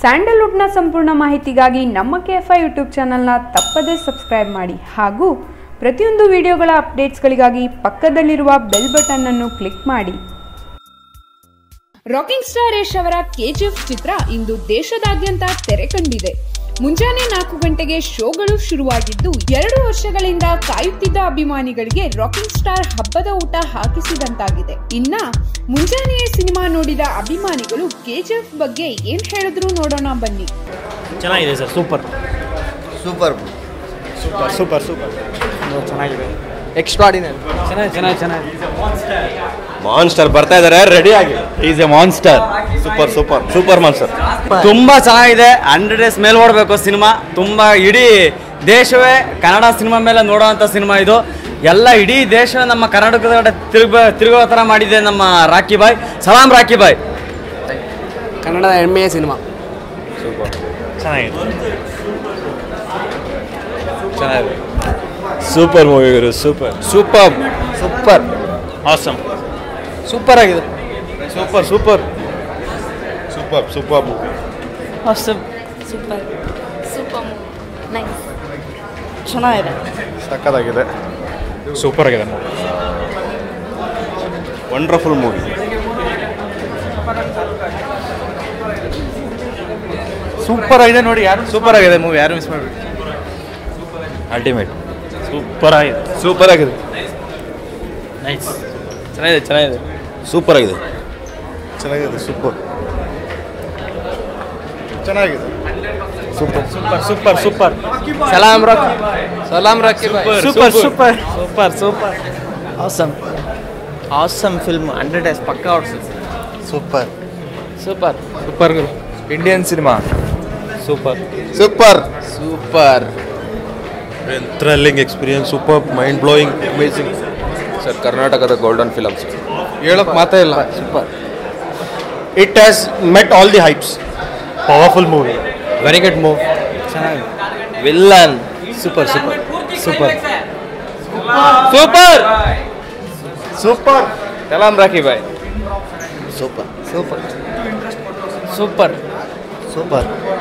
ಸ್ಯಾಂಡಲ್ವುಡ್ನ ಸಂಪೂರ್ಣ ಮಾಹಿತಿಗಾಗಿ ನಮ್ಮ ಕೆ ಎಫ್ ಐ ಯೂಟ್ಯೂಬ್ ಚಾನಲ್ನ ತಪ್ಪದೇ ಸಬ್ಸ್ಕ್ರೈಬ್ ಮಾಡಿ ಹಾಗೂ ಪ್ರತಿಯೊಂದು ವಿಡಿಯೋಗಳ ಅಪ್ಡೇಟ್ಸ್ಗಳಿಗಾಗಿ ಪಕ್ಕದಲ್ಲಿರುವ ಬೆಲ್ ಬಟನ್ ಅನ್ನು ಕ್ಲಿಕ್ ಮಾಡಿ ರಾಕಿಂಗ್ ಸ್ಟಾರ್ ಯಶ್ ಅವರ ಕೆಜಿಎಫ್ ಚಿತ್ರ ಇಂದು ದೇಶದಾದ್ಯಂತ ತೆರೆ ಕಂಡಿದೆ ಮುಂಜಾನೆ ನಾಲ್ಕು ಗಂಟೆಗೆ ಶೋಗಳು ಶುರುವಾಗಿದ್ದು ಎರಡು ವರ್ಷಗಳಿಂದ ಕಾಯುತ್ತಿದ್ದ ಅಭಿಮಾನಿಗಳಿಗೆ ರಾಕಿಂಗ್ ಸ್ಟಾರ್ ಹಬ್ಬದ ಊಟ ಹಾಕಿಸಿದಂತಾಗಿದೆ ಇನ್ನ ಮುಂಜಾನೆಯೇ ಸಿನಿಮಾ ನೋಡಿದ ಅಭಿಮಾನಿಗಳು ಕೆಜಿಎಫ್ ಬಗ್ಗೆ ಏನ್ ಹೇಳಿದ್ರು ನೋಡೋಣ ಬನ್ನಿ ಚೆನ್ನಾಗಿದೆ sir super super super super super ಚೆನ್ನಾಗಿದೆ ಎಕ್ಸ್ಟ್ರಾಡಿನರಿ ಚೆನ್ನಾಗಿ ಚೆನ್ನಾಗಿ ಚೆನ್ನಾಗಿ ಮಾನ್ಸ್ಟರ್ ಬರ್ತಾ ಇದಾರೆ ರೆಡಿ ಆಗಿ is a monster super super super monster ತುಂಬಾ ಚೆನ್ನಾಗಿದೆ ಹಂಡ್ರೆಡ್ ಡೇಸ್ ಮೇಲೆ ಓಡಬೇಕು ಸಿನಿಮಾ ತುಂಬಾ ಇಡೀ ದೇಶವೇ ಕನ್ನಡ ಸಿನಿಮಾ ಮೇಲೆ ನೋಡುವಂಥ ಸಿನಿಮಾ ಇದು ಎಲ್ಲ ಇಡೀ ದೇಶ ನಮ್ಮ ಕರ್ನಾಟಕದ ಕಡೆ ತಿರುಗ ತಿರುಗೋ ಥರ ಮಾಡಿದೆ ನಮ್ಮ ರಾಕಿ ಬಾಯ್ ಸಲಾಂ ರಾಕಿ ಬಾಯ್ ಕನ್ನಡದ ಹೆಮ್ಮೆಯ ಸಿನಿಮಾ ಚೆನ್ನಾಗಿದೆ ಚೆನ್ನಾಗಿದೆ ಸೂಪರ್ ಮೂವಿ ಗುರು super super super awesome super ಆಗಿದೆ super super super super movie awesome super super nice ಚೆನ್ನಾಗಿದೆ ಸಕ್ಕತ್ತಾಗಿದೆ ಸೂಪರ್ ಆಗಿದೆ ವಂಡರ್ಫುಲ್ ಮೂವಿ ಸೂಪರ್ ಆಗಿದೆ ನೋಡಿ ಯಾರು ಸೂಪರ್ ಆಗಿದೆ ಮೂವಿ ಯಾರು ಮಿಸ್ ಮಾಡಬೇಡಿ ಅಲ್ಟಿಮೇಟ್ ಸೂಪರ್ ಆಗಿದೆ ಸೂಪರ್ ಆಗಿದೆ ನೈಸ್ ಚೆನ್ನಾಗಿದೆ ಚೆನ್ನಾಗಿದೆ ಸೂಪರ್ ಆಗಿದೆ ಚೆನ್ನಾಗಿದೆ ಸೂಪರ್ ಚೆನ್ನಾಗಿದೆ ಸೂಪರ್ ಸೂಪರ್ ಸೂಪರ್ ಸೂಪರ್ ಸಲಾಂ ರಾಕಿ ಸಲಾಂ Rocky Bhai super super super super awesome awesome film hundred days ಪಕ್ಕ ಓಡಿಸುತ್ತೆ ಸೂಪರ್ ಸೂಪರ್ ಸೂಪರ್ ಗುರು Indian cinema super super super thrilling experience super mind blowing amazing sir ಕರ್ನಾಟಕದ golden films ಹೇಳಕ್ ಮಾತೇ ಇಲ್ಲ super it has met all the hypes powerful movie very good move villain super super super super super ಸಲಾಂ Rocky Bhai super super super super